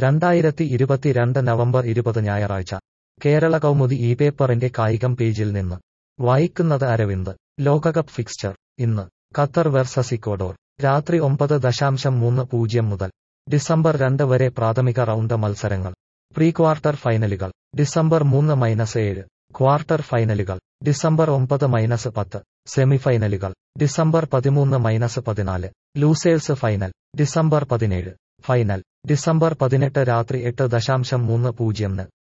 രണ്ടായിരത്തി ഇരുപത്തിരണ്ട് നവംബർ ഇരുപത് ഞായറാഴ്ച കേരള കൗമുദി ഈ പേപ്പറിന്റെ കായികം പേജിൽ നിന്ന് വായിക്കുന്നത് അരവിന്ദ് ലോകകപ്പ് ഫിക്സ്ചർ ഇന്ന് ഖത്തർ വെർസസ് ഇക്വഡോർ രാത്രി ഒമ്പത് ദശാംശം മൂന്ന് പൂജ്യം മുതൽ ഡിസംബർ രണ്ട് വരെ പ്രാഥമിക റൗണ്ട് മത്സരങ്ങൾ പ്രീ ക്വാർട്ടർ ഫൈനലുകൾ ഡിസംബർ മൂന്ന് മൈനസ് ഏഴ് ക്വാർട്ടർ ഫൈനലുകൾ ഡിസംബർ ഒമ്പത് മൈനസ് പത്ത് സെമിഫൈനലുകൾ ഡിസംബർ പതിമൂന്ന് മൈനസ് പതിനാല് ലൂസേഴ്സ് ഫൈനൽ ഡിസംബർ പതിനേഴ് ഫൈനൽ ഡിസംബർ പതിനെട്ട് രാത്രി എട്ട് ദശാംശം മൂന്ന് പൂജ്യംന്